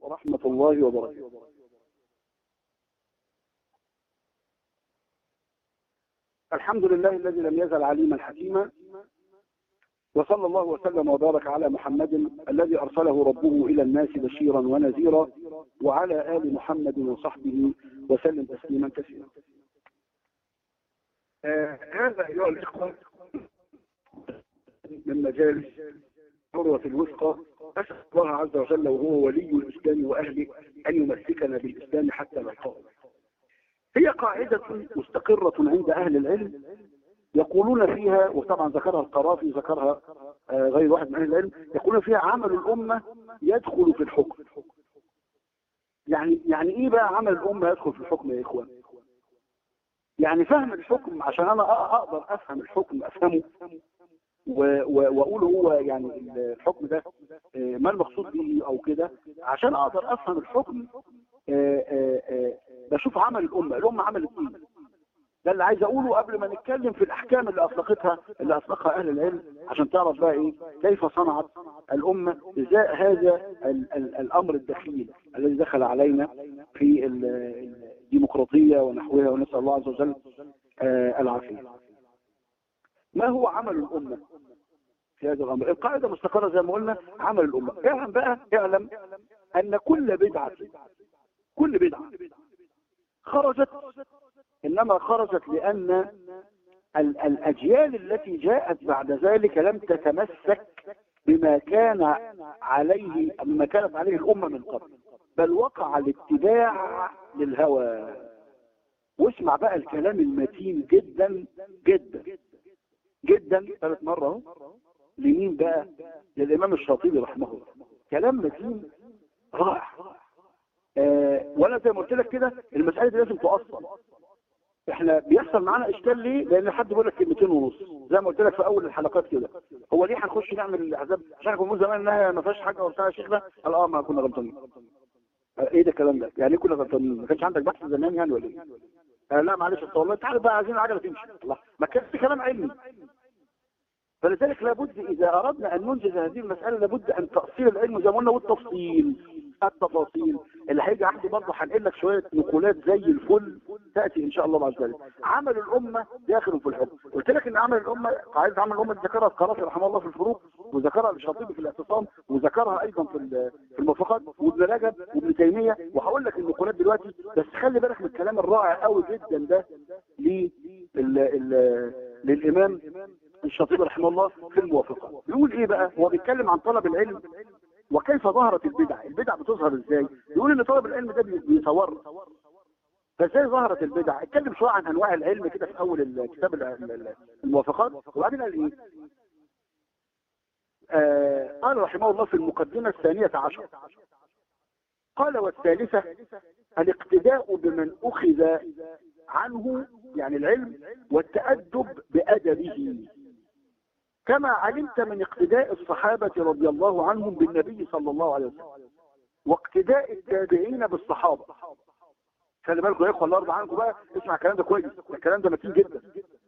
ورحمة الله وبركاته الحمد لله الذي لم يزل عليما حكيما وصلى الله وسلم وبارك على محمد الذي أرسله ربه إلى الناس بشيرا ونذيرا وعلى آل محمد وصحبه وسلم تسليما كثيرا آه هذا أيها الإخوة من مجالس عروة الوثقى أسأل الله عز وجل وهو ولي الإسلام وأهله أن يمسكنا بالإسلام حتى نلقاه هي قاعدة مستقرة عند أهل العلم يقولون فيها وطبعا ذكرها القرافي ذكرها غير واحد من أهل العلم يقولون فيها عمل الأمة يدخل في الحكم يعني يعني إيه بقى عمل الأمة يدخل في الحكم يا إخوان يعني فهم الحكم عشان أنا أقدر أفهم الحكم أفهمه واقول هو يعني الحكم ده ما المقصود به او كده عشان اقدر افهم الحكم بشوف عمل الامه الامه عملت ايه ده اللي عايز اقوله قبل ما نتكلم في الاحكام اللي اطلقتها اللي اطلقها اهل العلم عشان تعرف بقى ايه كيف صنعت الامه ازاء هذا ال ال الامر الدخيل الذي دخل علينا في الديمقراطيه ونحوها ونسال الله عز وجل العافيه ما هو عمل الأمة في هذا الأمر القاعدة مستقرة زي ما قلنا عمل الأمة اعلم بقى اعلم أن كل بدعة كل بدعة خرجت إنما خرجت لأن الأجيال التي جاءت بعد ذلك لم تتمسك بما كان عليه بما كانت عليه الأمة من قبل بل وقع الاتباع للهوى واسمع بقى الكلام المتين جدا جدا جدا ثالث مرة اهو لمين بقى للإمام الشاطبي رحمه الله كلام متين رائع آه وانا زي ما قلت لك كده المسألة دي لازم تؤصل احنا بيحصل معانا اشكال ليه لان حد بيقول لك كلمتين ونص زي ما قلت لك في اول الحلقات كده هو ليه هنخش نعمل الاحزاب عشان كنا بنقول زمان انها ما فيهاش حاجه وبتاع يا شيخنا قال اه ما كنا غلطانين آه ايه ده الكلام ده يعني ايه كنا غلطانين ما كانش عندك بحث زمان يعني ولا ايه آه لا معلش انت والله تعالى بقى عايزين العجله تمشي الله ما كانش كلام علمي فلذلك لابد إذا أردنا أن ننجز هذه المسألة لابد أن تأصيل العلم زي ما قلنا والتفصيل التفاصيل اللي هيجي عندي برضه هنقل لك شوية نقولات زي الفل تأتي إن شاء الله بعد ذلك عمل الأمة داخل في الحكم قلت لك إن عمل الأمة قاعدة عمل الأمة ذكرها القرافي رحمه الله في الفروق وذكرها الشاطبي في الاعتصام وذكرها أيضا في في الموافقات وابن رجب وابن تيمية وهقول لك النقولات دلوقتي بس خلي بالك من الكلام الرائع قوي جدا ده للإمام الشاطبي رحمه الله في الموافقة يقول ايه بقى هو بيتكلم عن طلب العلم وكيف ظهرت البدع البدع بتظهر ازاي يقول ان طلب العلم ده بيصور فازاي ظهرت البدع اتكلم شويه عن انواع العلم كده في اول الكتاب الموافقات وبعدين قال ايه آه قال رحمه الله في المقدمة الثانية عشر قال والثالثة الاقتداء بمن أخذ عنه يعني العلم والتأدب بأدبه كما علمت من اقتداء الصحابة رضي الله عنهم بالنبي صلى الله عليه وسلم واقتداء التابعين بالصحابة خلي بالكم يا اخوة الله يرضى عنكم بقى اسمع الكلام ده كويس الكلام ده متين جدا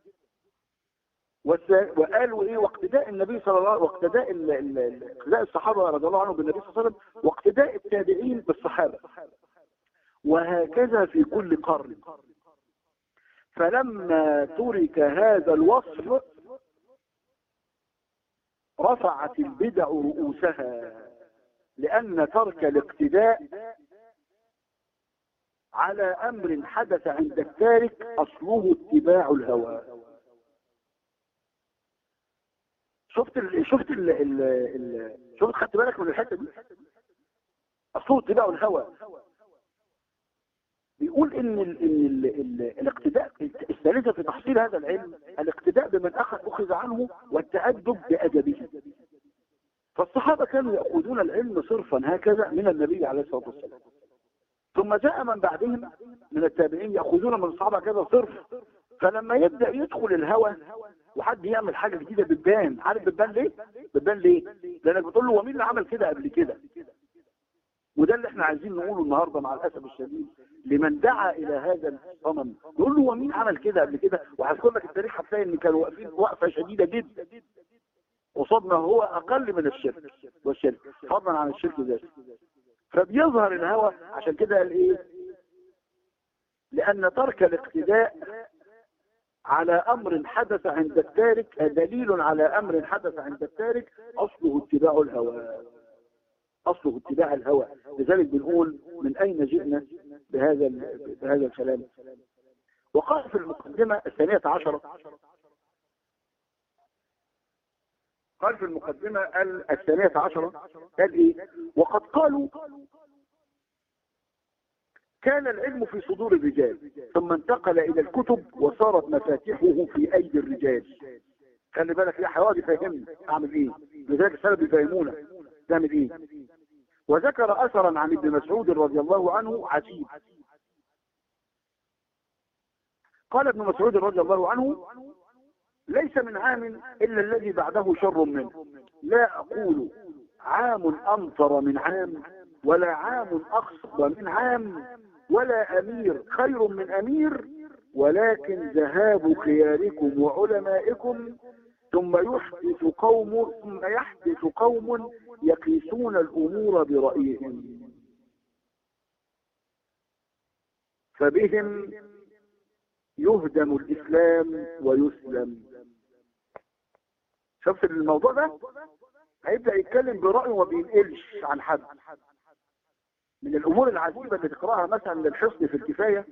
وقالوا ايه واقتداء النبي صلى الله عليه وسلم واقتداء اقتداء الصحابة رضي الله عنهم بالنبي صلى الله عليه وسلم واقتداء التابعين بالصحابة وهكذا في كل قرن فلما ترك هذا الوصف رفعت البدع رؤوسها لأن ترك الاقتداء على أمر حدث عند التارك أصله اتباع الهوى شفت ال شفت ال ال ال شفت خدت بالك من الحته دي اصله اتباع الهوى بيقول ان ال ان ال ال الاقتداء الثالثه في تحصيل هذا العلم الاقتداء بمن اخذ اخذ عنه والتادب بادبه فالصحابه كانوا ياخذون العلم صرفا هكذا من النبي عليه الصلاه والسلام ثم جاء من بعدهم من التابعين ياخذون من الصحابه كذا صرف فلما يبدا يدخل الهوى وحد يعمل حاجه جديده بتبان عارف بتبان ليه بتبان ليه لانك بتقول له هو مين اللي عمل كده قبل كده وده اللي احنا عايزين نقوله النهارده مع الاسف الشديد لمن دعا الى هذا الصنم نقول له هو مين عمل كده قبل كده وهذكر لك التاريخ هتلاقي ان كانوا واقفين وقفه شديده جدا قصاد ما هو اقل من الشرك والشرك فضلا عن الشرك ذاته فبيظهر الهوى عشان كده قال ايه لان ترك الاقتداء على امر حدث عند التارك دليل على امر حدث عند التارك اصله اتباع الهوى اصله اتباع الهوى لذلك بنقول من اين جئنا بهذا بهذا الكلام وقال في المقدمة الثانية عشرة قال في المقدمة الثانية عشرة قال ايه وقد قالوا كان العلم في صدور الرجال ثم انتقل الى الكتب وصارت مفاتيحه في ايدي الرجال خلي بالك يا حوادي فهمني اعمل ايه لذلك السلف يفهمونا تعمل ايه وذكر اثرا عن ابن مسعود رضي الله عنه عجيب قال ابن مسعود رضي الله عنه ليس من عام إلا الذي بعده شر منه لا أقول عام أمطر من عام ولا عام أخصب من عام ولا أمير خير من أمير ولكن ذهاب خياركم وعلمائكم ثم يحدث قوم ثم يحدث قوم يقيسون الأمور برأيهم فبهم يهدم الإسلام ويسلم شفت الموضوع ده هيبدأ يتكلم برأيه وما بينقلش عن حد من الأمور العجيبة اللي تقرأها مثلا للحصن في الكفاية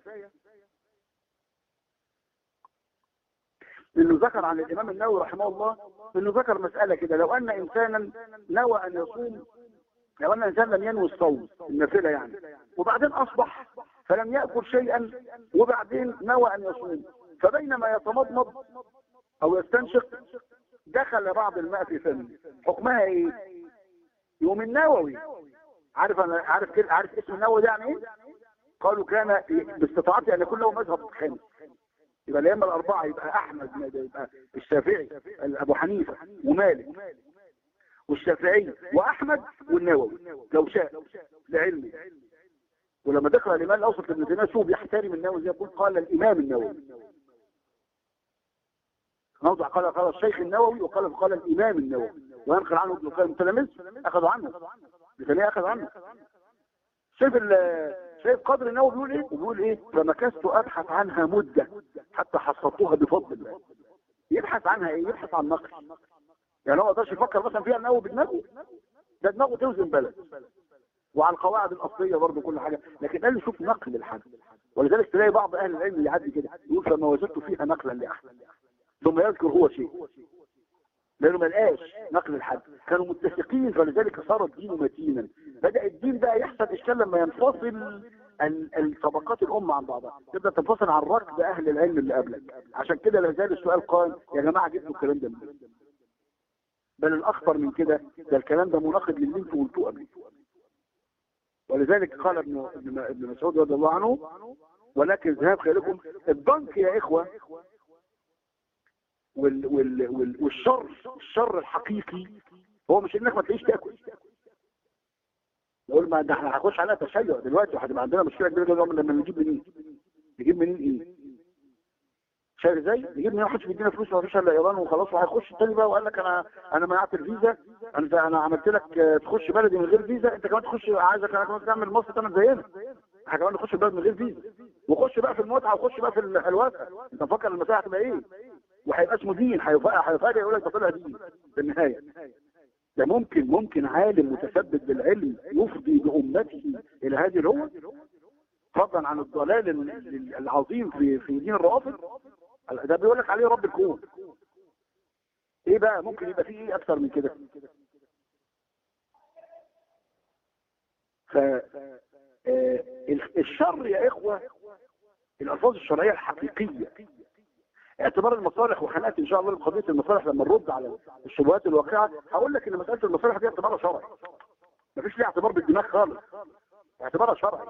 انه ذكر عن الامام النووي رحمه الله انه ذكر مسألة كده لو ان انسانا نوى ان يصوم لو ان انسان لم ينوي الصوم النافلة يعني وبعدين اصبح فلم يأكل شيئا وبعدين نوى ان يصوم فبينما يتمضمض او يستنشق دخل بعض الماء في فمه حكمها ايه يوم النووي عارف انا عارف كده عارف اسم النووي ده يعني ايه قالوا كان باستطاعته ان يكون له مذهب خامس يبقى الائمه الاربعه يبقى احمد يبقى الشافعي ابو حنيفه ومالك والشافعي واحمد والنووي لو شاء لعلمه ولما تقرا الامام الاوسط لابن تيميه شوف بيحترم النووي زي يقول قال الامام النووي موضع قال قال الشيخ النووي وقال قال الامام النووي وينقل عنه ابن القيم تلاميذ اخذوا عنه ابن اخذ عنه شايف شايف قدر النووي بيقول ايه بيقول ايه فمكثت ابحث عنها مده حتى حصلتها بفضل الله يبحث عنها ايه يبحث عن نقل يعني هو ما يقدرش يفكر مثلا فيها النووي بدماغه ده دماغه توزن بلد وعلى القواعد الاصليه برضه كل حاجه لكن قال لي شوف نقل الحد ولذلك تلاقي بعض اهل العلم يعدي كده يقول فما وجدت فيها نقلا لاحد ثم يذكر هو شيء لانه ما لقاش نقل الحد كانوا متفقين فلذلك صار الدين متينا بدا الدين بقى يحصل اشكال لما ينفصل الطبقات الامه عن بعضها تبدا تنفصل عن ركب اهل العلم اللي قبلك عشان كده لا زال السؤال قائم يا جماعه جبتوا الكلام ده منين بل الاخطر من كده ده الكلام ده مناقض للي انتوا قلتوه قبل ولذلك قال ابن ابن مسعود رضي الله عنه ولكن ذهاب خيركم الضنك يا اخوه وال وال وال والشر الشر الحقيقي هو مش انك ما تلاقيش تاكل نقول ما ده احنا هنخش عليها تشيع دلوقتي وهتبقى عندنا مشكله كبيره جدا لما نجيب منين نجيب منين ايه شايف ازاي نجيب منين واحد بيدينا فلوس ما فيش الا ايران وخلاص وهيخش التاني بقى وقال لك انا انا منعت الفيزا انت انا عملت لك تخش بلدي من غير فيزا انت كمان تخش عايزك انا كمان تعمل مصر تعمل زينا احنا كمان نخش البلد من غير فيزا وخش بقى في المتعه وخش بقى في الحلوات انت مفكر المساحه هتبقى ايه وهيبقى اسمه دين هيفاجئ يقول لك ده طلع دين في النهايه ده ممكن ممكن عالم متثبت بالعلم يفضي بامته الى هذه الهوة فضلا عن الضلال العظيم في في دين الروافض ده بيقول لك عليه رب الكون ايه بقى ممكن يبقى فيه ايه اكتر من كده ف الشر يا اخوه الالفاظ الشرعيه الحقيقيه اعتبار المصالح وخناقه ان شاء الله قضيه المصالح لما نرد على الشبهات الواقعه هقول لك ان مساله المصالح دي اعتبارها شرعي مفيش ليها اعتبار بالدماغ خالص اعتبارها شرعي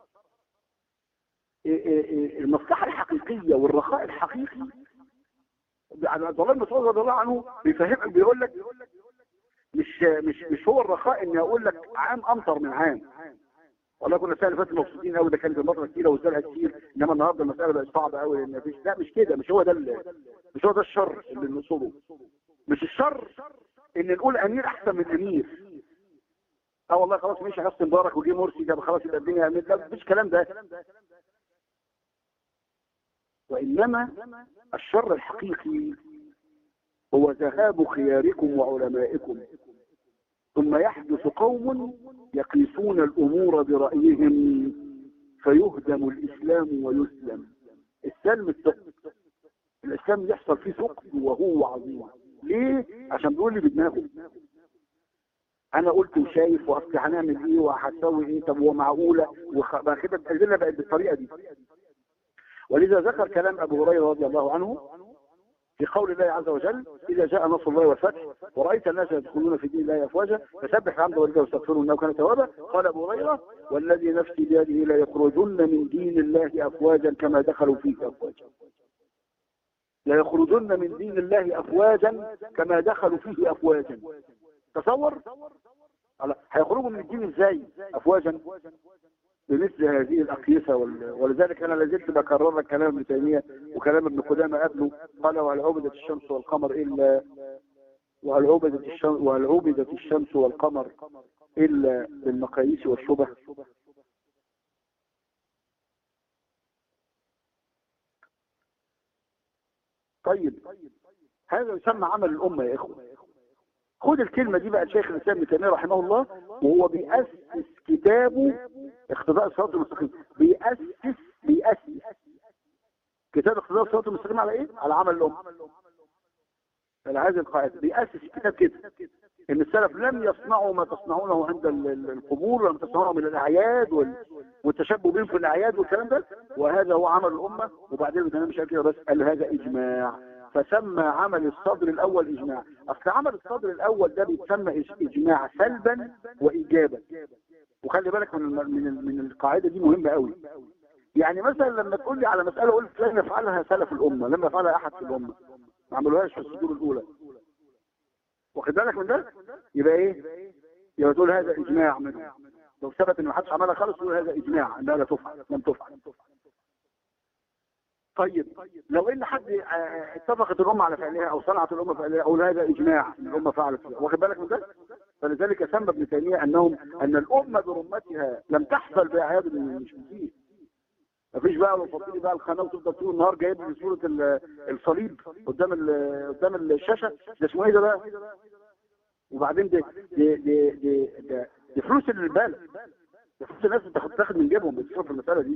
المصلحه الحقيقيه والرخاء الحقيقي عبد الله بن مسعود رضي الله عنه بيفهمك بيقول لك مش مش مش هو الرخاء اني اقول لك عام امطر من عام والله كنا السنه اللي فاتت مبسوطين قوي ده كانت المطره كتيره والزرع كتير انما النهارده المساله بقت صعبه قوي لان مفيش لا مش كده مش هو ده مش هو ده الشر اللي نقصده مش الشر ان نقول امير احسن من امير اه والله خلاص ماشي حسن مبارك وجي مرسي ده خلاص يبقى الدنيا امنت لا مفيش كلام ده وانما الشر الحقيقي هو ذهاب خياركم وعلمائكم ثم يحدث قوم يقيسون الامور برايهم فيهدم الاسلام ويسلم السلم الثقب الاسلام يحصل فيه ثقب وهو عظيم ليه عشان بيقول لي بدماغه انا قلت وشايف واصل هنعمل ايه وهتسوي ايه طب هو معقوله وبقى كده الادله بقت بالطريقه دي ولذا ذكر كلام ابو هريره رضي الله عنه في قول الله عز وجل إذا جاء نصر الله والفتح ورأيت الناس يدخلون في دين الله أفواجا فسبح حمد ولله واستغفروا إنه كان توابا قال أبو هريرة والذي نفسي بيده لا يخرجن من دين الله أفواجا كما دخلوا فيه أفواجا لا يخرجن من دين الله أفواجا كما دخلوا فيه أفواجا تصور هيخرجوا من الدين ازاي أفواجا بمثل هذه الأقيسة ولذلك أنا لازلت بكرر لك كلام ابن تيمية وكلام ابن قدامة قبله قال وهل عبدت الشمس والقمر إلا وهل عبدت الشمس وهل عبدت الشمس والقمر إلا بالمقاييس والشبه طيب هذا يسمى عمل الأمة يا إخوة خد الكلمة دي بقى الشيخ الإسلام ابن تيمية رحمه الله وهو بيأسس كتابه اقتضاء الصراط المستقيم بيأسس بيأسس كتاب اقتضاء الصراط المستقيم على ايه؟ على عمل الأمة على هذه القاعدة بيأسس كتاب كده ان السلف لم يصنعوا ما تصنعونه عند القبور ولم تصنعوا من الاعياد والتشبه بهم في الاعياد والكلام ده وهذا هو عمل الامه وبعدين بدنا مش كده بس قال هذا اجماع فسمى عمل الصدر الاول اجماع اصل عمل الصدر الاول ده بيتسمى اجماع سلبا وايجابا وخلي بالك من من من القاعده دي مهمه قوي يعني مثلا لما تقول لي على مساله قلت لن يفعلها سلف الامه لم يفعلها احد في الامه ما عملوهاش في الصدور الاولى واخد بالك من ده يبقى ايه يبقى تقول هذا اجماع منهم لو ثبت ان ما حدش عملها خالص تقول هذا اجماع انها لا تفعل لم تفعل طيب لو ان حد اتفقت الامه على فعلها او صنعت الامه فعلها او هذا اجماع ان الامه فعلت واخد بالك من ده فلذلك سمى ابن تيميه انهم ان الامه برمتها لم تحصل باعياد المشركين مفيش بقى لو فاضي بقى القناه وتفضل طول النهار جايب لي صوره الصليب قدام قدام الشاشه ده اسمه ايه ده بقى وبعدين دي دي دي دي, دي, دي فلوس اللي بالك دي فلوس الناس بتاخد من جيبهم بتصرف المساله دي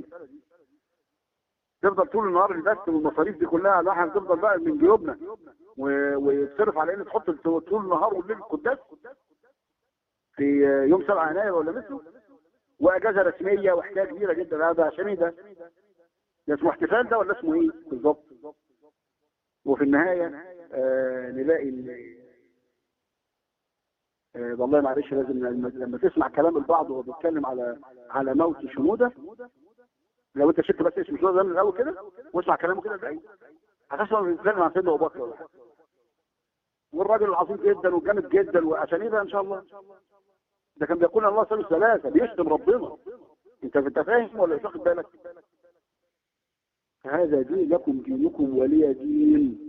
تفضل طول النهار البث والمصاريف دي كلها الواحد تفضل بقى من جيوبنا ويتصرف على ان تحط طول النهار والليل قداس في يوم 7 يناير ولا مثله واجازه رسميه وحكايه كبيره جدا هذا عشان ايه ده؟ ده اسمه احتفال ده ولا اسمه ايه بالظبط؟ وفي النهايه آه نلاقي آه والله معلش لازم لما تسمع كلام البعض وهو بيتكلم على على موت شنوده لو انت شفت بس اسم شنوده من الاول كده واسمع كلامه كده ازاي هتسمع بيتكلم عن سيدنا ابو بكر ولا حاجه والراجل العظيم جدا وجامد جدا وعشان ايه بقى ان شاء الله ده كان بيقول الله ثالث ثلاثة بيشتم ربنا انت انت فاهم ولا مش واخد بالك هذا دين لكم دينكم ولي دين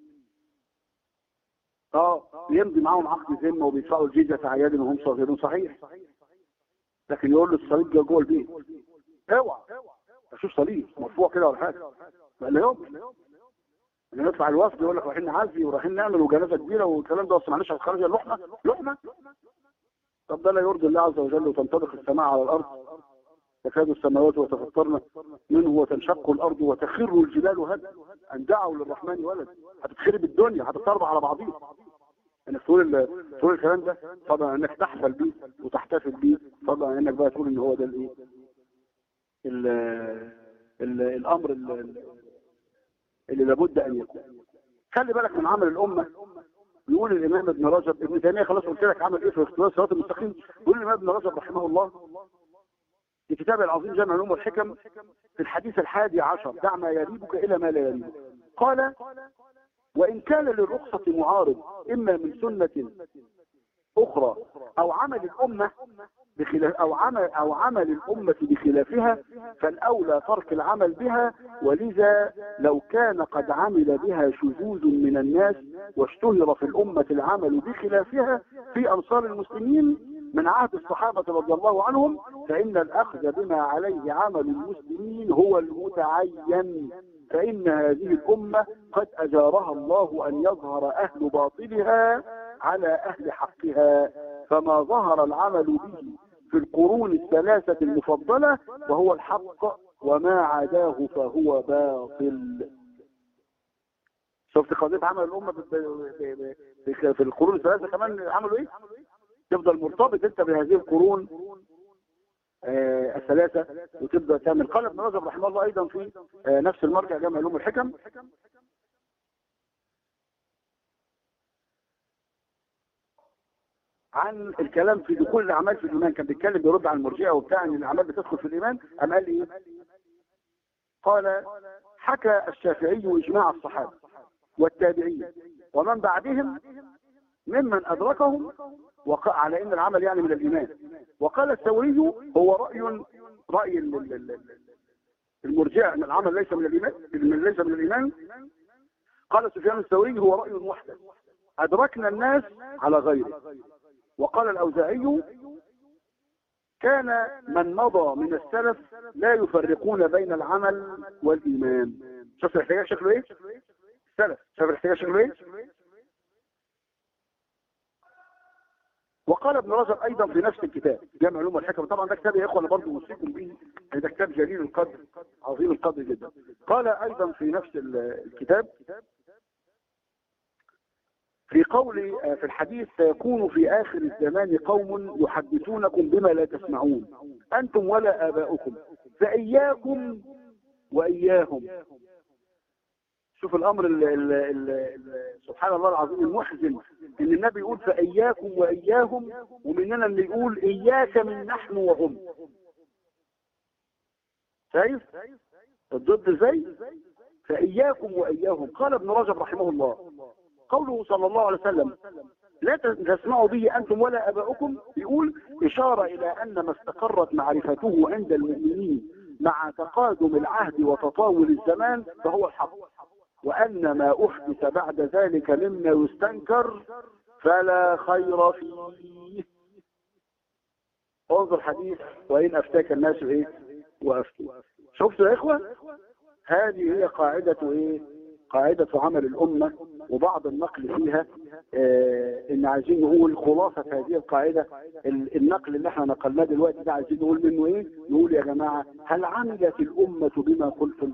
اه بيمضي معاهم عقد ذمه وبيدفعوا الجزيه في اعياد وهم صغيرين صحيح لكن يقول له الصليب جه جوه البيت اوعى اشوف صليب مرفوع كده ولا حاجه ما يوم لما يطلع الوفد يقول لك رايحين نعزي ورايحين نعمل وجنازه كبيره والكلام ده بس معلش هتخرج اللحمه لحمه طب ده لا يرضي الله عز وجل وتنطبق السماء على الارض تكاد السماوات وتفطرن منه وتنشق الارض وتخر الجبال هدا ان دعوا للرحمن ولد هتتخرب الدنيا هتتربع على بعضيها انك تقول تقول الكلام ده طبعا انك تحفل بيه وتحتفل بيه طبعا انك بقى تقول ان هو ده الايه الامر اللي لابد ان يكون خلي بالك من عمل الامه يقول الامام ابن رجب ابن تيميه خلاص قلت لك عمل ايه في اختلاف الصراط المستقيم يقول الامام ابن رجب رحمه الله في كتابه العظيم جامع العلوم والحكم في الحديث الحادي عشر دع ما يريبك الى ما لا يريبك قال وان كان للرخصه معارض اما من سنه اخرى او عمل الامه بخلاف او عمل او عمل الامه بخلافها فالاولى ترك العمل بها ولذا لو كان قد عمل بها شذوذ من الناس واشتهر في الامه العمل بخلافها في انصار المسلمين من عهد الصحابة رضي الله عنهم فإن الأخذ بما عليه عمل المسلمين هو المتعين فإن هذه الأمة قد أجارها الله أن يظهر أهل باطلها على أهل حقها فما ظهر العمل به في القرون الثلاثة المفضلة وهو الحق وما عداه فهو باطل شفت قضية عمل الأمة في القرون الثلاثة كمان عملوا إيه؟ تفضل مرتبط أنت بهذه القرون آه الثلاثة وتبدأ تعمل قال ابن رجب رحمه الله أيضا في آه نفس المرجع جامع علوم الحكم عن الكلام في دخول الاعمال في الايمان كان بيتكلم بيرد على المرجئه وبتاع ان الاعمال بتدخل في الايمان ام قال ايه قال حكى الشافعي اجماع الصحابه والتابعين ومن بعدهم ممن ادركهم وقع على ان العمل يعني من الايمان وقال الثوري هو راي راي المرجئه ان العمل ليس من الايمان ليس من الايمان قال سفيان الثوري هو راي وحده ادركنا الناس على غيره وقال الأوزاعي كان من مضى من السلف لا يفرقون بين العمل والإيمان شوف الاحتجاج شكله ايه السلف شوف الاحتجاج شكله ايه وقال ابن رجب ايضا في نفس الكتاب جامع علوم والحكم طبعا ده كتاب يا اخوه انا برضه اوصيكم به ده كتاب جليل القدر عظيم القدر جدا قال ايضا في نفس الكتاب في قول في الحديث سيكون في آخر الزمان قوم يحدثونكم بما لا تسمعون أنتم ولا آباؤكم فإياكم وإياهم شوف الأمر ال ال ال سبحان الله العظيم المحزن إن النبي يقول فإياكم وإياهم ومننا اللي يقول إياك من نحن وهم شايف الضد ازاي فإياكم وإياهم قال ابن رجب رحمه الله قوله صلى الله عليه وسلم لا تسمعوا به أنتم ولا أباؤكم يقول إشارة إلى أن ما استقرت معرفته عند المؤمنين مع تقادم العهد وتطاول الزمان فهو الحق وأن ما أحدث بعد ذلك مما يستنكر فلا خير فيه انظر حديث وإن أفتاك الناس إيه وأفتوا شفتوا يا إخوة هذه هي قاعدة إيه قاعدة عمل الأمة وبعض النقل فيها آه ان عايزين نقول خلاصة هذه القاعدة النقل اللي احنا نقلناه دلوقتي ده عايزين نقول منه ايه نقول يا جماعة هل عملت الأمة بما قلتم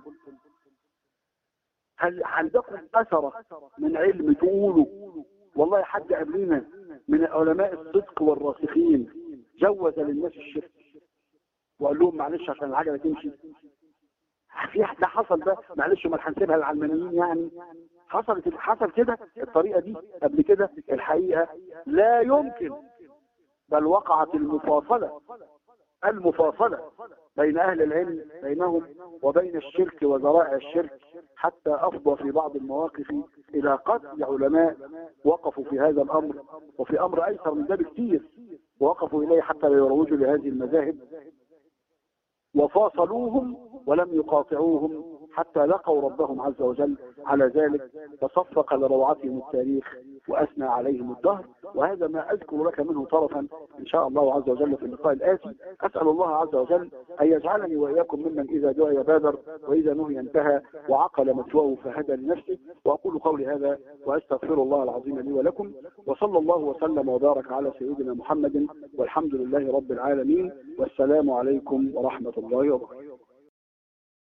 هل عندكم أثر من علم تقولوا والله حد قبلنا من علماء الصدق والراسخين جوز للناس الشرك وقال لهم معلش عشان العجلة تمشي في ده حصل ده معلش ما هنسيبها للعلمانيين يعني حصلت حصل كده الطريقه دي قبل كده الحقيقه لا يمكن بل وقعت المفاصله المفاصله بين اهل العلم بينهم وبين الشرك وذرائع الشرك حتى افضى في بعض المواقف الى قتل علماء وقفوا في هذا الامر وفي امر ايسر من ده بكثير ووقفوا اليه حتى لا يروجوا لهذه المذاهب وفاصلوهم ولم يقاطعوهم حتى لقوا ربهم عز وجل على ذلك فصفق لروعتهم التاريخ وأثنى عليهم الدهر وهذا ما أذكر لك منه طرفا إن شاء الله عز وجل في اللقاء الآتي أسأل الله عز وجل أن يجعلني وإياكم ممن إذا دعي بادر وإذا نهي انتهى وعقل مثواه فهدى لنفسه وأقول قولي هذا وأستغفر الله العظيم لي ولكم وصلى الله وسلم وبارك على سيدنا محمد والحمد لله رب العالمين والسلام عليكم ورحمة الله وبركاته